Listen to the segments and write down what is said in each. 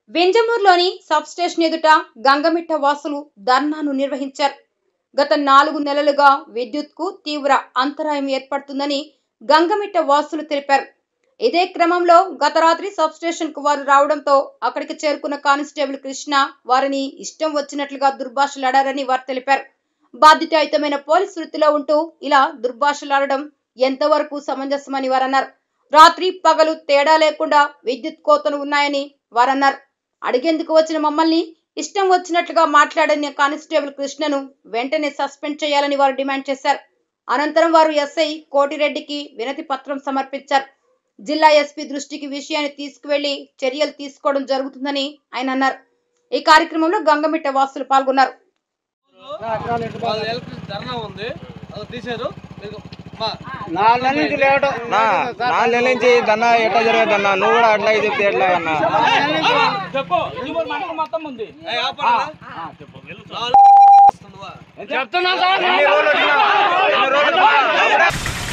వెంజమూరులోని sub station ఎదుట గంగమిట్ట వాసులు ధర్నాను నిర్వహించారు గత నాలుగు నెలలుగా విద్యుత్కు తీవ్ర అంతరాయం ఏర్పడుతుందని గంగమిట్ట వాసులు తెలిపారు ఇదే క్రమంలో గత రాత్రి సబ్ స్టేషన్ కు వారు రావడంతో అక్కడికి చేరుకున్న కానిస్టేబుల్ కృష్ణ వారిని ఇష్టం వచ్చినట్లుగా దుర్భాషలాడారని వారు తెలిపారు బాధ్యతాయుతమైన పోలీస్ వృత్తిలో ఉంటూ ఇలా దుర్భాషలాడడం ఎంతవరకు సమంజసమని వారన్నారు రాత్రి పగలు తేడా లేకుండా విద్యుత్ కోతలు ఉన్నాయని వారన్నారు అడిగేందుకు వచ్చిన మమ్మల్ని ఇష్టం వచ్చినట్లుగా మాట్లాడిన కానిస్టేబుల్ కృష్ణను వెంటనే సస్పెండ్ చేయాలని వారు డిమాండ్ చేశారు అనంతరం వారు ఎస్ఐ కోటిరెడ్డికి వినతి పత్రం సమర్పించారు జిల్లా ఎస్పీ దృష్టికి విషయాన్ని తీసుకువెళ్లి చర్యలు తీసుకోవడం జరుగుతుందని ఆయన అన్నారు ఈ కార్యక్రమంలో గంగమిట్ట వాసులు పాల్గొన్నారు వాళ్ళ ఎలక్ట్రిక్ ధర్నా ఉంది అది తీశారు మీకు మా నాలుగు నెలల నుంచి లేవటం నా నాలుగు నెలల నుంచి దన్నా ఎట్లా జరగదన్నా నువ్వు కూడా అట్లాగే చెప్తే ఎట్లా అన్నా చెప్పు ఎలిమూరు మండలం మొత్తం ఉంది ఏయ్, ఆపండి. నాలుగు వస్తుందివా? చెప్తున్నా సార్ ఎన్ని రోజులు వచ్చినా ఎన్ని రోజులు వచ్చినా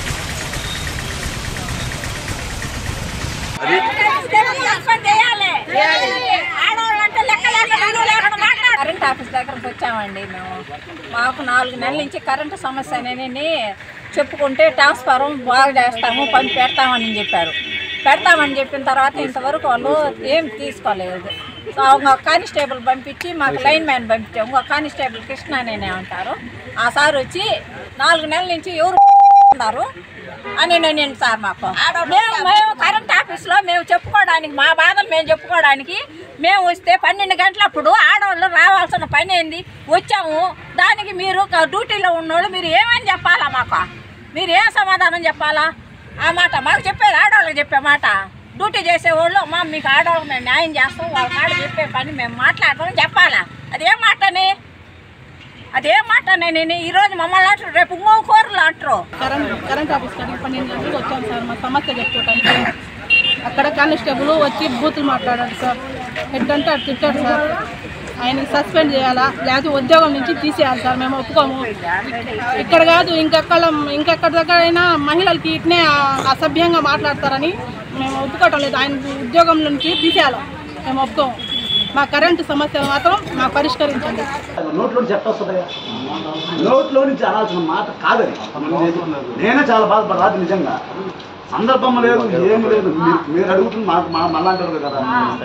కరెంట్ ఆఫీస్ దగ్గరకు వచ్చామండి మేము మాకు నాలుగు నెలల నుంచి కరెంటు సమస్య అనేది చెప్పుకుంటే ట్రాన్స్ఫారం బాగా చేస్తాము పని పెడతామని చెప్పారు పెడతామని చెప్పిన తర్వాత ఇంతవరకు వాళ్ళు ఏం తీసుకోలేదు సో ఒక కానిస్టేబుల్ పంపించి మాకు లైన్ మ్యాన్ పంపించాము ఇంకో కానిస్టేబుల్ కృష్ణ అనేనే ఉంటారు ఆ సార్ వచ్చి నాలుగు నెలల నుంచి ఎవరు ఉన్నారు అని నేను సార్ మాకు మేము మేము కరెంట్ ఆఫీస్లో మేము చెప్పుకోవడానికి మా బాధలు మేము చెప్పుకోవడానికి మేము వస్తే పన్నెండు గంటలప్పుడు ఆడవాళ్ళు రావాల్సిన పని ఏంది వచ్చాము దానికి మీరు క- డ్యూటీలో ఉన్నోళ్ళు మీరు ఏమని చెప్పాలా మాకు మీరు ఏం సమాధానం చెప్పాలా ఆ మాట మాకు చెప్పేది ఆడవాళ్ళకి చెప్పే మాట డ్యూటీ చేసేవాళ్ళు మా మీకు ఆడవాళ్ళకి మేము న్యాయం చేస్తాం వాళ్ళ కాడ చెప్పే పని మేము మాట్లాడతాం చెప్పాలా అదేం మాటని అదేం మాట నేను ఈరోజు మమ్మల్ని అంటారు రేపు ఇంకో కూరలు అంటారు కరెంట్ కరెంట్ ఆఫీస్ కాడికి పన్నెండు గంటలకు వచ్చాం సార్ మా సమస్య చెప్పుకోవడానికి అక్కడ కానిస్టేబుల్ వచ్చి బూతులు మాట్లాడాడు సార్ హెడ్ అంటే అటు తిట్టాడు సార్ ఆయనకి సస్పెండ్ చేయాలా లేకపోతే ఉద్యోగం నుంచి తీసేయాలి సార్ మేము ఒప్పుకోము ఇక్కడ కాదు ఇంకెక్కడ ఇంకెక్కడ దగ్గర అయినా మహిళలకి ఇట్నే అసభ్యంగా మాట్లాడతారని మేము ఒప్పుకోవటం లేదు ఆయన ఉద్యోగం నుంచి తీసేయాలి మేము ఒప్పుకోము మా కరెంటు సమస్యలు మాత్రం మాకు పరిష్కరించండి నోట్లో నుంచి ఎట్లా వస్తుంది నోట్లో నుంచి అనాల్సిన మాట కాదది నేనే చాలా బాధపడ రాదు నిజంగా సందర్భం లేదు ఏమి లేదు మీరు- మీరు అడుగుతుంది మాకు మా మళ్ళీ అంటారు కదా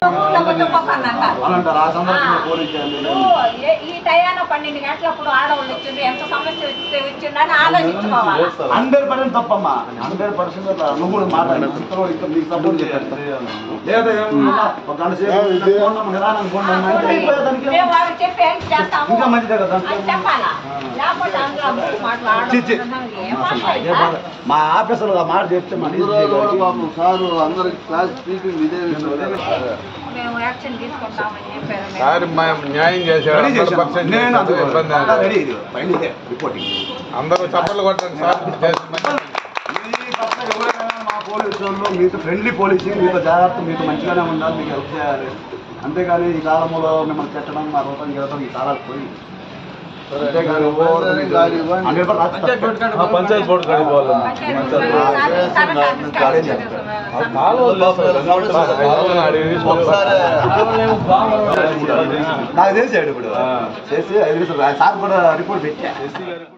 వాళ్ళంటారు ఆ సందర్భంలో పోలీస్ చేయాలి. ఏ- ఈ టయాన పన్నెండు గంటలప్పుడు ఆడవాళ్ళు వచ్చిండ్రు ఎంత సమస్య వచ్చి వచ్చిందని ఆలోచించుకోవాలి హండ్రెడ్ పర్సెంట్ తప్పమ్మా హండ్రెడ్ పర్సెంట్ నువ్వు కూడా మాట్లాడి ఇంకా మీకు సపోర్ట్ చేయాలి లేదా ఏమన్నా ఒక గంట సేపు ఫోన్ నెంబర్ నిదానం ఫోన్ నెంబర్ అంటే అయిపోయే దానికి మేము వాళ్ళకి చెప్పి ఏం చేస్తాము ఇంకా మంచిదే కదా అని చెప్పాలా లేకపోతే అందులో అబ్బుడు చి, చి. మాట్లాడాలి ఏం మాట్లాడాలి మా ఆఫీసర్లు ఆ మాట చెప్తే మన సారు అందరికి క్లాస్ స్పీకింగ్ ఇదే మేము యాక్షన్ తీసుకుంటామని చెప్పారు మేము. సార్ మేము న్యాయం చేశాడు రెడీ అందరూ చేశాను పర్సెంట్ నేను చేశాడు, అందులో ఇబ్బంది ఏం అంతా లేదు. రెడీ ఇది ఫైనల్ ఇదే రిపోర్టింగ్ అందరూ చప్పట్లు కొట్టండి సార్ చేసిన పని. మీ పట్ల ఎవరైనా మా పోలీసు వాళ్ళు మీతో ఫ్రెండ్లీ పోలీసింగ్ మీతో జాగ్రత్త మీతో మంచిగానే ఉండాలి మీకు హెల్ప్ చేయాలి అంతేగాని ఈ కాలంలో మిమ్మల్ని పెట్టడం మా రూపం గెలవడం ఈ కాలాలు పోయి అంతేగాని హండ్రెడ్ పంచాయతీ బోర్డు కాడికి పోవాలి. కరెంట్ ఆఫీస్ కాడికి చేస్తాం. కాలువలు అడిగి నాకు తెలిసాడు ఇప్పుడు చేసి ఐదు నిమిషాలు సార్ కూడా రిపోర్ట్ పెట్టా